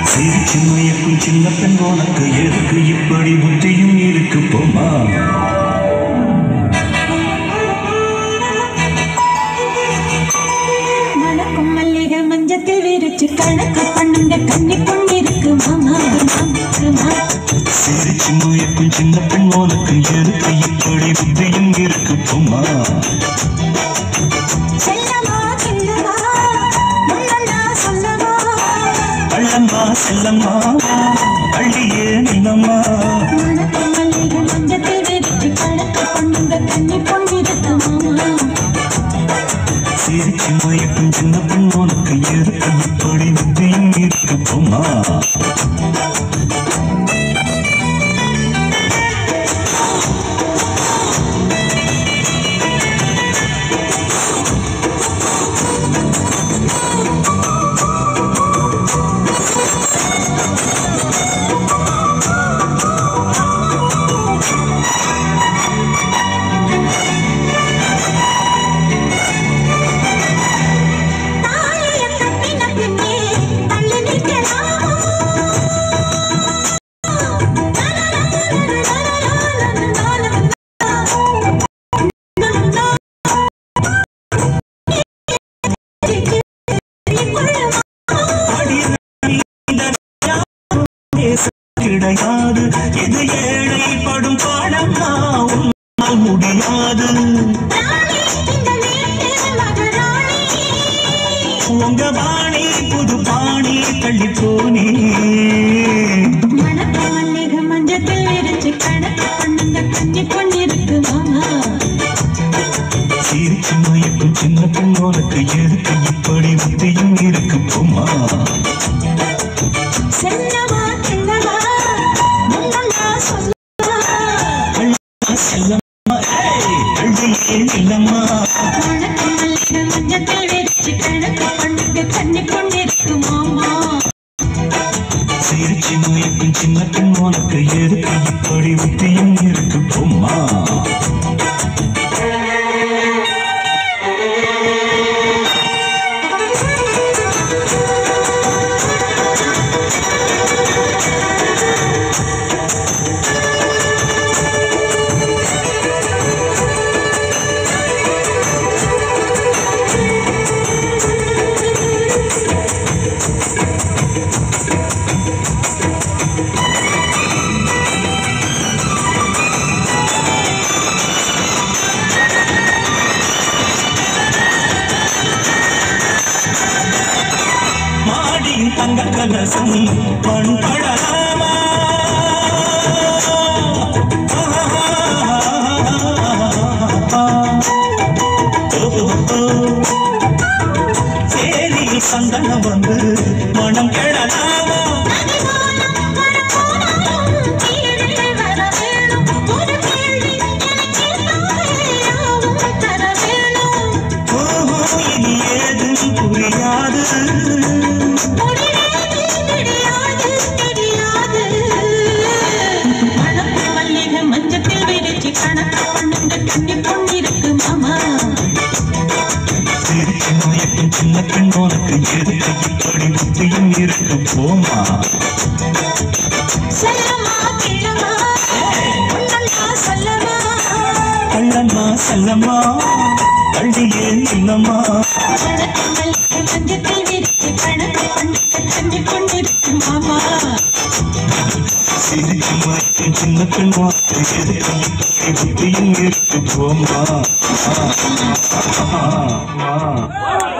சிரிச்சு மயக்கும் சின்ன பெண் உனக்கு எதுக்கு இப்படி புத்தியும் இருக்கு போமா மணக்கும் மல்லிகை மஞ்சத்தில் விரிச்சு கணக்கு பண்ணுங்க கண்ணி பொண்ணிருக்கு மாமா மாமா சிரிச்சு மயக்கும் சின்ன பெண் உனக்கு எதுக்கு இப்படி புத்தியும் இருக்கு போமா செல்லமா கிள்ளமா முன்னண்டா சொல்லமா அள்ளம்மா செல்லம்மா அள்ளியே நிலம்மா மணக்கும் மல்லிகை மஞ்சத்தில் விரிச்சு கணக்கு பண்ணுங்க கண்ணி பொண்ணிருக்கு மாமா சிரிச்சு மயக்கும் சின்ன பெண் உனக்கு எதுக்கு இப்படி புத்தியும் இருக்கு போமா தாலிய கட்டின பின்னே தள்ளி நிற்கலாமா கிடையாது இது ஏழை படும் பாடம்மா உன்னால் முடியாது உங்க பாணி புது பாணி தள்ளி போனே சிரிச்சு மயக்கும் சின்ன பெண் உனக்கு எதுக்கு இப்படி புத்தியும் இருக்கு போமா செல்லம்மா ஏய், அள்ளியே இல்லம்மா சிரிச்சு மயக்கும் சின்ன பெண் உனக்கு எதுக்கு இப்படி புத்தியும் இருக்கு போமா மாடியின் தங்க கலசம் மண் படலாமா சேரியில் சந்தனம் வந்து மனம் கெடலாமா ஓஹோ, இனி ஏதும் புரியாது மஞ்சத்தில் விரிச்சு கணக்கு பண்ணுங்க கண்ணி பொண்ணிருக்கு மாமா சிரிச்சு மயக்கும் சின்ன பெண் உனக்கு எதுக்கு இப்படி புத்தியும் இருக்கு போமா செல்லமா கிழமா உன்னல்லா சொல்லமா கள்ளம்மா செல்லம்மா அள்ளியே இல்லம்மா வணக்கங்கள் மஞ்சத்தில் விரித்து கணக்கு பண்ணுங்க கண்ணி கொண்டிருக்கு மாமா சிரிச்சு மயக்கும் சின்ன பெண் உனக்கு எதுக்கு இப்படி புத்தியும் இருக்கு போமா ஆ, ஆ, ஆ, ஆ.